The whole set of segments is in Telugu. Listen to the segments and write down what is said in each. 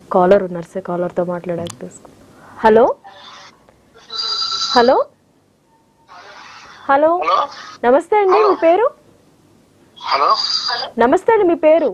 కాలర్ ఉన్నారు సార్ కాలర్తో మాట్లాడాక తీసుకో హలో హలో హలో హలో నమస్తే అండి మీ పేరు హలో నమస్తే అండి మీ పేరు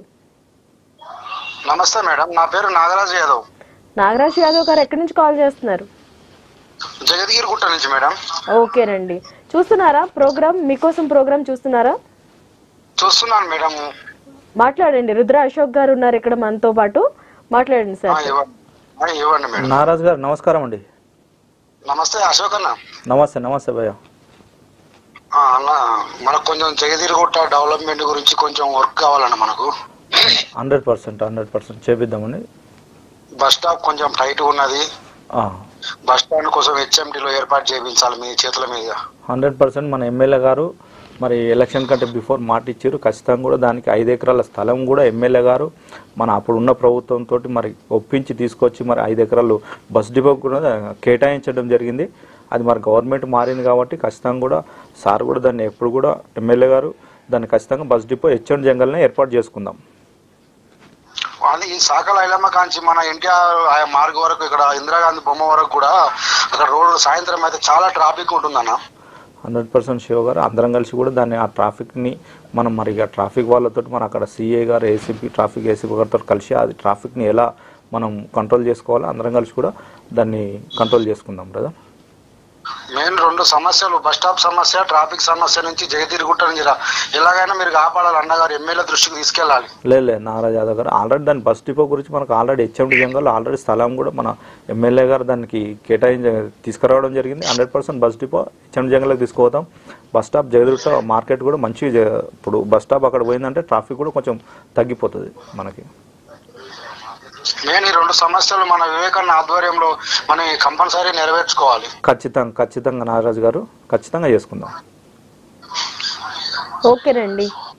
నమస్తే మేడం నా పేరు నాగరాజు యాదవ్ నాగరాజ్ యాదవ్ గారు ఎక్కడి నుంచి కాల్ చేస్తున్నారు జగద్గిరి గుట్ట నుంచి మేడం ఓకేనండి చూస్తున్నారా ప్రోగ్రామ్ మీకోసం ప్రోగ్రామ్ చూస్తున్నారా చూస్తున్నాను మేడం మాట్లాడండి రుద్ర అశోక్ గారు ఉన్నారు ఇక్కడ మనతో పాటు మాట్లాడండి ఆ, సార్ ఇవ్వండి ఆ, ఇవ్వండి మేడం నారాజ్ గారు నమస్కారం అండి నమస్తే అశోక్ అన్న నమస్తే నమస్తే భయ్య ఆ, అన్న మనకు కొంచెం జగద్గిరి గుట్ట డెవలప్మెంట్ గురించి కొంచెం వర్క్ కావాలన్న మనకు హండ్రెడ్ పర్సెంట్ హండ్రెడ్ పర్సెంట్ చేపిద్దామండి బస్ స్టాప్ కొంచెం టైట్ ఉన్నది ఆ, బస్ స్టాండ్ కోసం హెచ్ఎండిలో ఏర్పాటు చేయించాలి మీ చేతుల మీద హండ్రెడ్ పర్సెంట్ మన ఎమ్మెల్యే గారు మరి ఎలక్షన్ కంటే బిఫోర్ మాట ఇచ్చారు ఖచ్చితంగా కూడా దానికి ఐదు ఎకరాల స్థలం కూడా ఎమ్మెల్యే గారు మన అప్పుడు ఉన్న ప్రభుత్వంతో మరి ఒప్పించి తీసుకొచ్చి మరి ఐదు ఎకరాలు బస్ డిపో కూడా కేటాయించడం జరిగింది అది మరి గవర్నమెంట్ మారింది కాబట్టి ఖచ్చితంగా కూడా సార్ కూడా దాన్ని ఎప్పుడు కూడా ఎమ్మెల్యే గారు దాన్ని ఖచ్చితంగా బస్ డిపో హెచ్ఎండ్ జంగల్నే ఏర్పాటు చేసుకుందాం అది ఈ సాకల ఐలమ్మ కాంచి మన ఎన్టీఆర్ ఆ మార్గం వరకు ఇక్కడ ఇందిరాగాంధీ బొమ్మ వరకు కూడా అక్కడ రోడ్డు సాయంత్రం అయితే చాలా ట్రాఫిక్ ఉంటుందన్న హండ్రెడ్ పర్సెంట్ శివ గారు అందరం కలిసి కూడా దాన్ని ఆ ట్రాఫిక్ని మనం మరి ఇక ట్రాఫిక్ వాళ్ళతో మనం అక్కడ సిఏ గారు ఏసీపీ ట్రాఫిక్ ఏసీపీ గారితో కలిసి అది ట్రాఫిక్ని ఎలా మనం కంట్రోల్ చేసుకోవాలో అందరం కలిసి కూడా దాన్ని కంట్రోల్ చేసుకుందాం కదా మెయిన్ రెండు సమస్యలు బస్ స్టాప్ సమస్య ట్రాఫిక్ సమస్య నుంచి జగతిరిగుట్ట నుంచి రా- ఎలాగైనా మీరు కాపాడాలి అన్నగారు ఎమ్మెల్యే దృష్టికి తీసుకెళ్ళాలి లేదు లేదు నారాజ్ యాదవ్ గారు ఆల్రెడీ దాని బస్ డిపో గురించి మనకు ఆల్రెడీ హెచ్ఎండి జంగల్ ఆల్రెడీ స్థలం కూడా మన ఎమ్మెల్యే గారు దానికి కేటాయించ తీసుకురావడం జరిగింది hundred percent bus depot HMD జంగల్కి తీసుకుపోతాం బస్ స్టాప్ జగదుర్గ మార్కెట్ కూడా మంచి ఇప్పుడు బస్ స్టాప్ అక్కడ పోయిందంటే ట్రాఫిక్ కూడా కొంచెం తగ్గిపోతుంది మనకి మెయిన్ ఈ రెండు సమస్యలు మన వివేకానంద ఆధ్వర్యంలో మనం కంపల్సరీ నెరవేర్చుకోవాలి ఖచ్చితంగా ఖచ్చితంగా నాగరాజు గారు ఖచ్చితంగా చేసుకుందాం ఓకేనండి